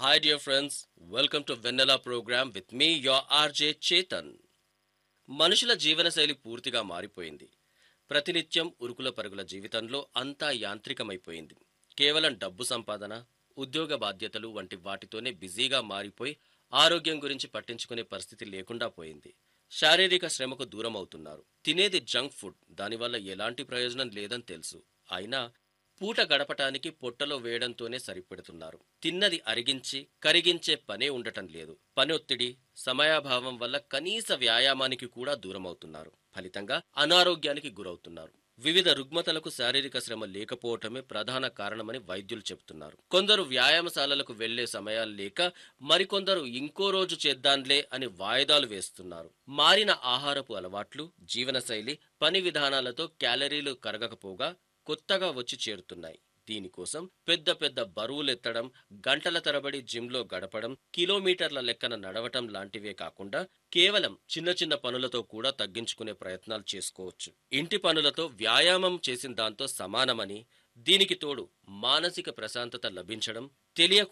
Hi, dear friends. Welcome to Vanilla program with me, your RJ Chetan. మనుషుల జీవనశైలి పూర్తిగా మారిపోయింది ప్రతినిత్యం ఉరుకుల పరుగుల జీవితంలో అంతా యాంత్రికమైపోయింది కేవలం డబ్బు సంపాదన ఉద్యోగ బాధ్యతలు వంటి వాటితోనే బిజీగా మారిపోయి ఆరోగ్యం గురించి పట్టించుకునే పరిస్థితి లేకుండా పోయింది శారీరక శ్రమకు దూరం అవుతున్నారు తినేది జంక్ ఫుడ్ దానివల్ల ఎలాంటి ప్రయోజనం లేదని తెలుసు అయినా పూట గడపటానికి పొట్టలో వేయడంతోనే సరిపెడుతున్నారు తిన్నది అరిగించి కరిగించే పనే ఉండటం లేదు పని ఒత్తిడి సమయాభావం వల్ల కనీస వ్యాయామానికి కూడా దూరమవుతున్నారు ఫలితంగా అనారోగ్యానికి గురవుతున్నారు వివిధ రుగ్మతలకు శారీరక శ్రమ లేకపోవటమే ప్రధాన కారణమని వైద్యులు చెబుతున్నారు కొందరు వ్యాయామశాలలకు వెళ్లే సమయాలు లేక మరికొందరు ఇంకో రోజు చేద్దాంలే అని వాయిదాలు వేస్తున్నారు మారిన ఆహారపు అలవాట్లు జీవనశైలి పని విధానాలతో క్యాలరీలు కరగకపోగా కొత్తగా వచ్చి చేరుతున్నాయి దీనికోసం పెద్ద పెద్ద బరువులెత్తడం గంటల తరబడి జిమ్లో గడపడం కిలోమీటర్ల లెక్కన నడవటం లాంటివే కాకుండా కేవలం చిన్న చిన్న పనులతో కూడా తగ్గించుకునే ప్రయత్నాలు చేసుకోవచ్చు ఇంటి పనులతో వ్యాయామం చేసిన దాంతో సమానమని దీనికి తోడు మానసిక ప్రశాంతత లభించడం తెలియకుండా